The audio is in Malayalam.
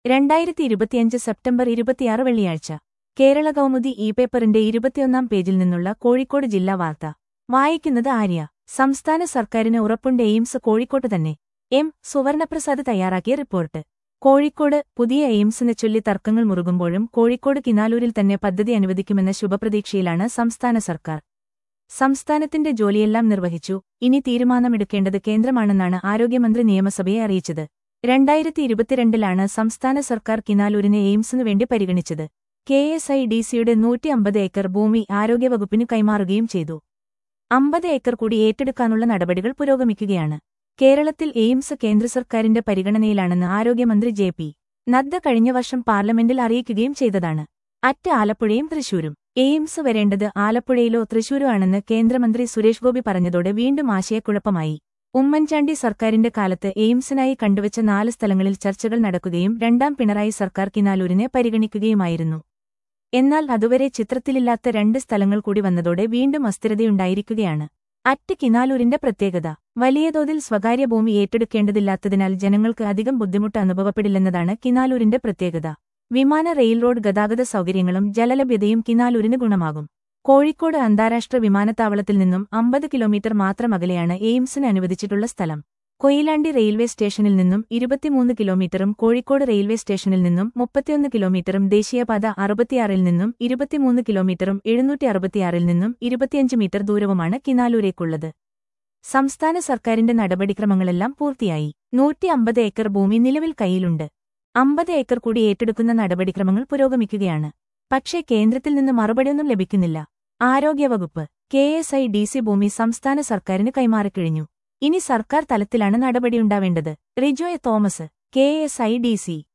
രണ്ടായിരത്തി ഇരുപത്തിയഞ്ച് സെപ്റ്റംബർ ഇരുപത്തിയാറ് വെള്ളിയാഴ്ച കേരള കൗമുദി ഇ പേപ്പറിന്റെ ഇരുപത്തിയൊന്നാം പേജിൽ നിന്നുള്ള കോഴിക്കോട് ജില്ലാ വാർത്ത വായിക്കുന്നത് ആര്യ സംസ്ഥാന സർക്കാരിന് ഉറപ്പുണ്ട് എയിംസ് കോഴിക്കോട്ട് തന്നെ എം സുവർണപ്രസാദ് തയ്യാറാക്കിയ റിപ്പോർട്ട് കോഴിക്കോട് പുതിയ എയിംസിനെ ചൊല്ലി തർക്കങ്ങൾ മുറുകുമ്പോഴും കോഴിക്കോട് കിനാലൂരിൽ തന്നെ പദ്ധതി അനുവദിക്കുമെന്ന ശുഭപ്രതീക്ഷയിലാണ് സംസ്ഥാന സർക്കാർ സംസ്ഥാനത്തിന്റെ ജോലിയെല്ലാം നിർവഹിച്ചു ഇനി തീരുമാനമെടുക്കേണ്ടത് കേന്ദ്രമാണെന്നാണ് ആരോഗ്യമന്ത്രി നിയമസഭയെ അറിയിച്ചത് രണ്ടായിരത്തി ഇരുപത്തിരണ്ടിലാണ് സംസ്ഥാന സർക്കാർ കിനാലൂരിനെ എയിംസിനു വേണ്ടി പരിഗണിച്ചത് കെ എസ് ഐ ഡി സിയുടെ നൂറ്റി അമ്പത് ഏക്കർ ഭൂമി ആരോഗ്യവകുപ്പിന് കൈമാറുകയും ചെയ്തു അമ്പത് ഏക്കർ കൂടി ഏറ്റെടുക്കാനുള്ള നടപടികൾ പുരോഗമിക്കുകയാണ് കേരളത്തിൽ എയിംസ് കേന്ദ്ര സർക്കാരിന്റെ പരിഗണനയിലാണെന്ന് ആരോഗ്യമന്ത്രി ജെ പി നദ്ദ കഴിഞ്ഞ വർഷം പാർലമെന്റിൽ അറിയിക്കുകയും ചെയ്തതാണ് അറ്റ് ആലപ്പുഴയും തൃശൂരും എയിംസ് വരേണ്ടത് ആലപ്പുഴയിലോ തൃശൂരോ ആണെന്ന് കേന്ദ്രമന്ത്രി സുരേഷ് ഗോപി പറഞ്ഞതോടെ വീണ്ടും ആശയക്കുഴപ്പമായി ഉമ്മൻചാണ്ടി സർക്കാരിന്റെ കാലത്ത് എയിംസിനായി കണ്ടുവച്ച നാല് സ്ഥലങ്ങളിൽ ചർച്ചകൾ നടക്കുകയും രണ്ടാം പിണറായി സർക്കാർ കിനാലൂരിനെ പരിഗണിക്കുകയുമായിരുന്നു എന്നാൽ അതുവരെ ചിത്രത്തിലില്ലാത്ത രണ്ട് സ്ഥലങ്ങൾ കൂടി വന്നതോടെ വീണ്ടും അസ്ഥിരതയുണ്ടായിരിക്കുകയാണ് അറ്റ് കിനാലൂരിന്റെ പ്രത്യേകത വലിയ തോതിൽ സ്വകാര്യ ഭൂമി ഏറ്റെടുക്കേണ്ടതില്ലാത്തതിനാൽ ജനങ്ങൾക്ക് അധികം ബുദ്ധിമുട്ട് അനുഭവപ്പെടില്ലെന്നതാണ് കിനാലൂരിന്റെ പ്രത്യേകത വിമാന റെയിൽ റോഡ് ഗതാഗത സൗകര്യങ്ങളും ജലലഭ്യതയും കിനാലൂരിന് ഗുണമാകും കോഴിക്കോട് അന്താരാഷ്ട്ര വിമാനത്താവളത്തിൽ നിന്നും അമ്പത് കിലോമീറ്റർ മാത്രം അകലെയാണ് എയിംസിന് അനുവദിച്ചിട്ടുള്ള സ്ഥലം കൊയിലാണ്ടി റെയിൽവേ സ്റ്റേഷനിൽ നിന്നും ഇരുപത്തിമൂന്ന് കിലോമീറ്ററും കോഴിക്കോട് റെയിൽവേ സ്റ്റേഷനിൽ നിന്നും മുപ്പത്തിയൊന്ന് കിലോമീറ്ററും ദേശീയപാത അറുപത്തിയാറിൽ നിന്നും ഇരുപത്തിമൂന്ന് കിലോമീറ്ററും എഴുന്നൂറ്റി അറുപത്തിയാറിൽ നിന്നും ഇരുപത്തിയഞ്ച് മീറ്റർ ദൂരവുമാണ് കിനാലൂരേക്കുള്ളത് സംസ്ഥാന സർക്കാരിന്റെ നടപടിക്രമങ്ങളെല്ലാം പൂർത്തിയായി നൂറ്റി അമ്പത് ഏക്കർ ഭൂമി നിലവിൽ കയ്യിലുണ്ട് അമ്പത് ഏക്കർ കൂടി ഏറ്റെടുക്കുന്ന നടപടിക്രമങ്ങൾ പുരോഗമിക്കുകയാണ് പക്ഷേ കേന്ദ്രത്തിൽ നിന്ന് മറുപടിയൊന്നും ലഭിക്കുന്നില്ല ആരോഗ്യവകുപ്പ് K S I D C ഭൂമി സംസ്ഥാന സർക്കാരിന് കൈമാറിക്കഴിഞ്ഞു ഇനി സർക്കാർ തലത്തിലാണ് നടപടിയുണ്ടാവേണ്ടത് Rijoy Thomas K S I D C